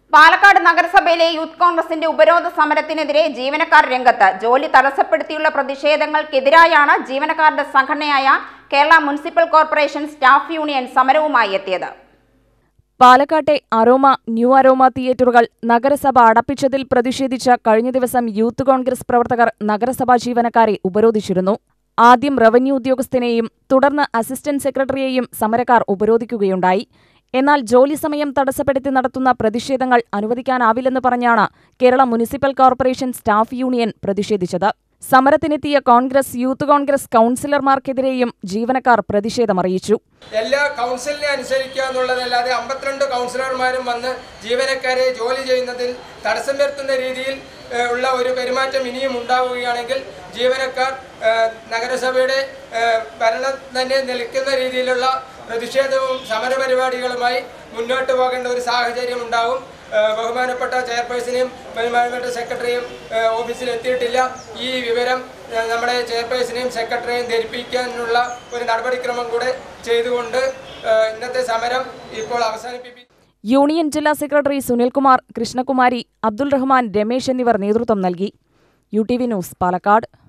പാലക്കാട് നഗരസഭയിലെ യൂത്ത് കോൺഗ്രസിന്റെ ഉപരോധ സമരത്തിനെതിരെ ജീവനക്കാർ രംഗത്ത് ജോലി തടസ്സപ്പെടുത്തിയുള്ള പ്രതിഷേധങ്ങൾക്കെതിരായാണ് ജീവനക്കാരുടെ സംഘടനയായ Kerala municipal corporation staff union സമരവുമായി എത്തിയത് പാലക്കാട്ടെ അരോമ ന്യൂ അരോമ തിയേറ്ററുകൾ നഗരസഭ അടപ്പിച്ചതിൽ പ്രതിഷേധിച്ച കഴിഞ്ഞ ദിവസം യൂത്ത് കോൺഗ്രസ് പ്രവർത്തകർ നഗരസഭാ ജീവനക്കാരെ ഉപരോധിച്ചിരുന്നു ആദ്യം റവന്യൂ ഉദ്യോഗസ്ഥനെയും തുടർന്ന് അസിസ്റ്റന്റ് സെക്രട്ടറിയെയും സമരക്കാർ ഉപരോധിക്കുകയുണ്ടായി എന്നാൽ ജോലി സമയം തടസ്സപ്പെടുത്തി നടത്തുന്ന പ്രതിഷേധങ്ങൾ അനുവദിക്കാനാവില്ലെന്ന് പറഞ്ഞാണ് Kerala municipal corporation staff union പ്രതിഷേധിച്ചത് സമരത്തിനെത്തിയ കോൺഗ്രസ് യൂത്ത് കോൺഗ്രസ് കൗൺസിലർമാർക്കെതിരെയും ജീവനക്കാർ പ്രതിഷേധമറിയിച്ചു എല്ലാ കൗൺസിലിനെ അനുസരിക്കുക എന്നുള്ളതല്ലാതെ അമ്പത്തിരണ്ട് കൗൺസിലർമാരും വന്ന് ജീവനക്കാരെ ജോലി ചെയ്യുന്നതിൽ തടസ്സം വരുത്തുന്ന രീതിയിൽ ഏഹ്, ഉള്ള ഒരു പെരുമാറ്റം ഇനിയും ഉണ്ടാവുകയാണെങ്കിൽ ജീവനക്കാർ ഏഹ്, നഗരസഭയുടെ ഏഹ്, ഭരണം തന്നെ നിൽക്കുന്ന രീതിയിലുള്ള പ്രതിഷേധവും സമരപരിപാടികളുമായി മുന്നോട്ട് പോകേണ്ട ഒരു സാഹചര്യം ഉണ്ടാവും ഏഹ്, ബഹുമാനപ്പെട്ട ചെയർപേഴ്സണെയും ബഹുമാനപ്പെട്ട സെക്രട്ടറിയും ഏഹ്, ഓഫീസിൽ എത്തിയിട്ടില്ല ഈ വിവരം ഏഹ്, നമ്മുടെ ചെയർപേഴ്സണെയും സെക്രട്ടറിയെയും ധരിപ്പിക്കാനുള്ള ഒരു നടപടിക്രമം കൂടെ ചെയ്തുകൊണ്ട് ഏഹ്, ഇന്നത്തെ സമരം ഇപ്പോൾ അവസാനിപ്പിക്കും യൂണിയൻ ജില്ലാ സെക്രട്ടറി സുനിൽകുമാർ കൃഷ്ണകുമാരി അബ്ദുൾ റഹ്മാൻ രമേശ് എന്നിവർ നേതൃത്വം നൽകി U T V news Palakkad